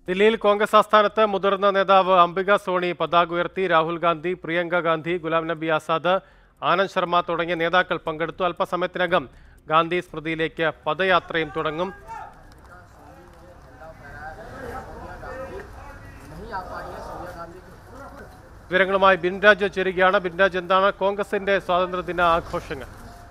ദില്ലിയിൽ കോൺഗ്രസ് ആസ്ഥാനത്ത് മുതിർന്ന നേതാവ് അംബിക സോണി പതാക ഉയർത്തി രാഹുൽ ഗാന്ധി പ്രിയങ്ക ഗാന്ധി ഗുലാം നബി ആസാദ് ആനന്ദ് ശർമ്മ തുടങ്ങിയ നേതാക്കൾ പങ്കെടുത്തു അല്പസമയത്തിനകം ഗാന്ധി സ്മൃതിയിലേക്ക് പദയാത്രയും തുടങ്ങും വിവരങ്ങളുമായി ബിൻരാജ് ചേരുകയാണ് ബിൻരാജ് എന്താണ് കോൺഗ്രസിന്റെ സ്വാതന്ത്ര്യദിന ആഘോഷങ്ങൾ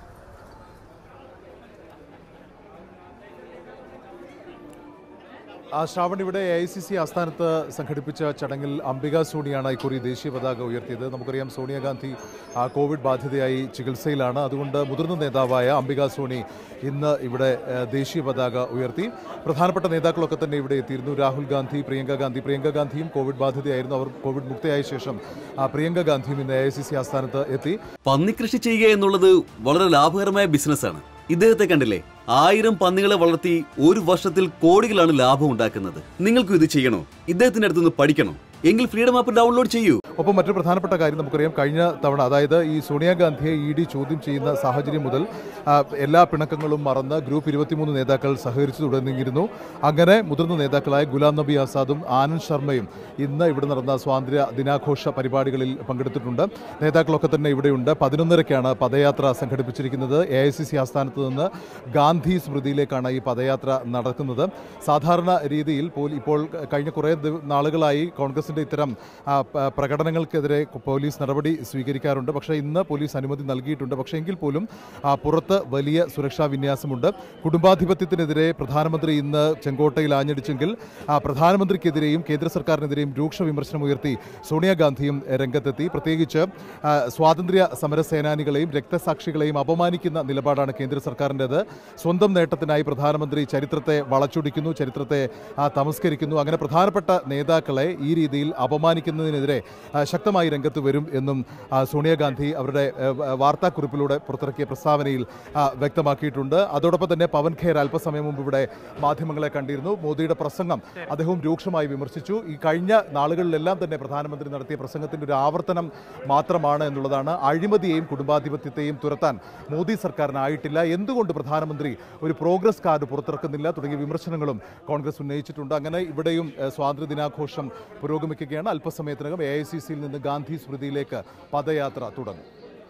ആ ശ്രാവൺ ഇവിടെ എ ഐ സി സി ആസ്ഥാനത്ത് സംഘടിപ്പിച്ച ചടങ്ങിൽ അംബിക സോണിയാണ് ഇക്കുറി ദേശീയ പതാക ഉയർത്തിയത് നമുക്കറിയാം സോണിയാഗാന്ധി ആ, കോവിഡ് ബാധിതയായി ചികിത്സയിലാണ് അതുകൊണ്ട് മുതിർന്ന നേതാവായ അംബിക സോണി ഇന്ന് ഇവിടെ ആ, ദേശീയ പതാക ഉയർത്തി പ്രധാനപ്പെട്ട നേതാക്കളൊക്കെ തന്നെ ഇവിടെ എത്തിയിരുന്നു രാഹുൽ ഗാന്ധി പ്രിയങ്ക ഗാന്ധി പ്രിയങ്ക ഗാന്ധിയും കോവിഡ് ബാധിതയായിരുന്നു അവർ കോവിഡ് മുക്തയായ ശേഷം ആ, പ്രിയങ്ക ഗാന്ധിയും ഇന്ന് എ ഐ സി സി ആസ്ഥാനത്ത് എത്തി പന്നിക്കൃഷി ചെയ്യുക എന്നുള്ളത് വളരെ ലാഭകരമായ ബിസിനസ്സാണ് ഇദ്ദേഹത്തെ കണ്ടില്ലേ ആയിരം പന്നികളെ വളർത്തി ഒരു വർഷത്തിൽ കോടികളാണ് ലാഭം ഉണ്ടാക്കുന്നത് നിങ്ങൾക്കും ഇത് ചെയ്യണോ ഇദ്ദേഹത്തിന്റെ അടുത്തുനിന്ന് പഠിക്കണോ എങ്കിൽ ഫ്രീഡം ആപ്പ് ഡൗൺലോഡ് ചെയ്യൂ ഒപ്പം മറ്റൊരു പ്രധാനപ്പെട്ട കാര്യം നമുക്കറിയാം കഴിഞ്ഞ തവണ അതായത് ഈ സോണിയാഗാന്ധിയെ ഇ ഡി ചോദ്യം ചെയ്യുന്ന സാഹചര്യം മുതൽ ആ, എല്ലാ പിണക്കങ്ങളും മറന്ന് ഗ്രൂപ്പ് ഇരുപത്തിമൂന്ന് നേതാക്കൾ സഹകരിച്ചു തുടങ്ങിയിരുന്നു അങ്ങനെ മുതിർന്ന നേതാക്കളായ ഗുലാം നബി ആസാദും ആനന്ദ് ശർമ്മയും ഇന്ന് ഇവിടെ നടന്ന സ്വാതന്ത്ര്യ ദിനാഘോഷ പരിപാടികളിൽ പങ്കെടുത്തിട്ടുണ്ട് നേതാക്കളൊക്കെ തന്നെ ഇവിടെയുണ്ട് പതിനൊന്നരയ്ക്കാണ് പദയാത്ര സംഘടിപ്പിച്ചിരിക്കുന്നത് എ ഐ സി സി ആസ്ഥാനത്ത് നിന്ന് ഗാന്ധി സ്മൃതിയിലേക്കാണ് ഈ പദയാത്ര നടക്കുന്നത് സാധാരണ രീതിയിൽ പോൽ ഇപ്പോൾ കഴിഞ്ഞ കുറേ ദിവ- നാളുകളായി കോൺഗ്രസിൻ്റെ ഇത്തരം ആ, പ- പ്രകടനങ്ങൾക്കെതിരെ പോലീസ് നടപടി സ്വീകരിക്കാറുണ്ട് പക്ഷേ ഇന്ന് പോലീസ് അനുമതി നൽകിയിട്ടുണ്ട് പക്ഷേ എങ്കിൽ പോലും ആ, പുറത്ത് വലിയ സുരക്ഷാ വിന്യാസമുണ്ട് കുടുംബാധിപത്യത്തിനെതിരെ പ്രധാനമന്ത്രി ഇന്ന് ചെങ്കോട്ടയിൽ ആഞ്ഞടിച്ചെങ്കിൽ ആ, പ്രധാനമന്ത്രിക്കെതിരെയും കേന്ദ്ര സർക്കാരിനെതിരെയും രൂക്ഷ വിമർശനം ഉയർത്തി സോണിയാഗാന്ധിയും രംഗത്തെത്തി പ്രത്യേകിച്ച് ആ, സ്വാതന്ത്ര്യ സമര സേനാനികളെയും രക്തസാക്ഷികളെയും അപമാനിക്കുന്ന നിലപാടാണ് കേന്ദ്ര സർക്കാരിൻ്റെത് സ്വന്തം നേട്ടത്തിനായി പ്രധാനമന്ത്രി ചരിത്രത്തെ വളച്ചൊടിക്കുന്നു ചരിത്രത്തെ ആ, തമസ്കരിക്കുന്നു അങ്ങനെ പ്രധാനപ്പെട്ട നേതാക്കളെ ഈ രീതിയിൽ അപമാനിക്കുന്നതിനെതിരെ ആ, ശക്തമായി രംഗത്ത് വരും എന്നും ആ, സോണിയാഗാന്ധി അവരുടെ ആ, വാർത്താക്കുറിപ്പിലൂടെ പുറത്തിറക്കിയ പ്രസ്താവനയിൽ ആ, വ്യക്തമാക്കിയിട്ടുണ്ട് അതോടൊപ്പം തന്നെ പവൻ ഖേർ അല്പസമയം മുമ്പ് ഇവിടെ മാധ്യമങ്ങളെ കണ്ടിരുന്നു മോദിയുടെ പ്രസംഗം അദ്ദേഹവും രൂക്ഷമായി വിമർശിച്ചു ഈ കഴിഞ്ഞ നാളുകളിലെല്ലാം തന്നെ പ്രധാനമന്ത്രി നടത്തിയ പ്രസംഗത്തിന്റെ ഒരു ആവർത്തനം മാത്രമാണ് എന്നുള്ളതാണ് അഴിമതിയെയും കുടുംബാധിപത്യത്തെയും തുരത്താൻ മോദി സർക്കാരിനായിട്ടില്ല എന്തുകൊണ്ട് പ്രധാനമന്ത്രി ഒരു പ്രോഗ്രസ് കാർഡ് പുറത്തിറക്കുന്നില്ല തുടങ്ങിയ വിമർശനങ്ങളും കോൺഗ്രസ് ഉന്നയിച്ചിട്ടുണ്ട് അങ്ങനെ ഇവിടെയും ഏഹ്, സ്വാതന്ത്ര്യ ദിനാഘോഷം പുരോഗമിക്കുകയാണ് അല്പസമയത്തിനകം എ ഐ സി സിയിൽ നിന്ന് ഗാന്ധി സ്മൃതിയിലേക്ക് പദയാത്ര തുടങ്ങും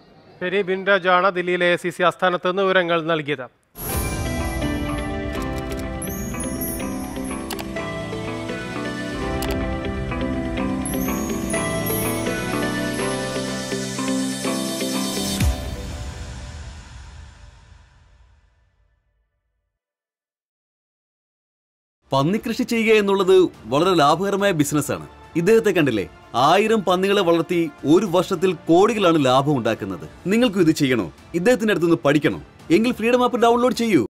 ശരി ബിൻരാജാണ് ദില്ലിയിലെ എ സി സി ആസ്ഥാനത്ത് നിന്ന് വിവരങ്ങൾ നൽകിയത് പന്നിക്കൃഷി ചെയ്യുക എന്നുള്ളത് വളരെ ലാഭകരമായ ബിസിനസ്സാണ് ഇദ്ദേഹത്തെ കണ്ടില്ലേ ആയിരം പന്നികളെ വളർത്തി ഒരു വർഷത്തിൽ കോടികളാണ് ലാഭം ഉണ്ടാക്കുന്നത് നിങ്ങൾക്കും ഇത് ചെയ്യണോ ഇദ്ദേഹത്തിന്റെ അടുത്തുനിന്ന് പഠിക്കണോ എങ്കിൽ ഫ്രീഡം ആപ്പ് ഡൗൺലോഡ് ചെയ്യൂ